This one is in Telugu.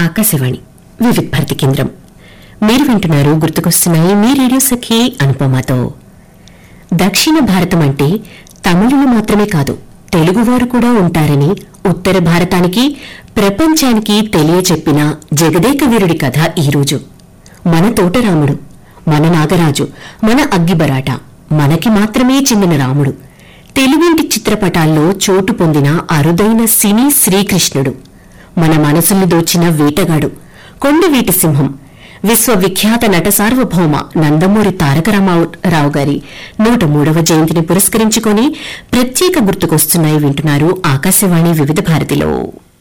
ఆకాశవాణి వివిధ భారతి కేంద్రం మీరు వింటున్నారు గుర్తుకొస్తున్నాయి మీ రేడియో సఖి అనుపమతో దక్షిణ భారతం అంటే తమిళులు మాత్రమే కాదు తెలుగువారు కూడా ఉంటారని ఉత్తర భారతానికి ప్రపంచానికి తెలియచెప్పిన జగదేక వీరుడి కథ ఈరోజు మన తోటరాముడు మన నాగరాజు మన అగ్గిబరాట మనకి మాత్రమే చెందిన రాముడు తెలుగింటి చిత్రపటాల్లో చోటు పొందిన అరుదైన సినీ శ్రీకృష్ణుడు మన మనసుల్ని దోచిన వేటగాడు కొండవీటి సింహం విశ్వవిఖ్యాత నట సార్వభౌమ నందమూరి తారక రామారావు గారి నూట మూడవ జయంతిని పురస్కరించుకొని ప్రత్యేక గుర్తుకొస్తున్నాయి వింటున్నారు ఆకాశవాణి వివిధ భారతిలో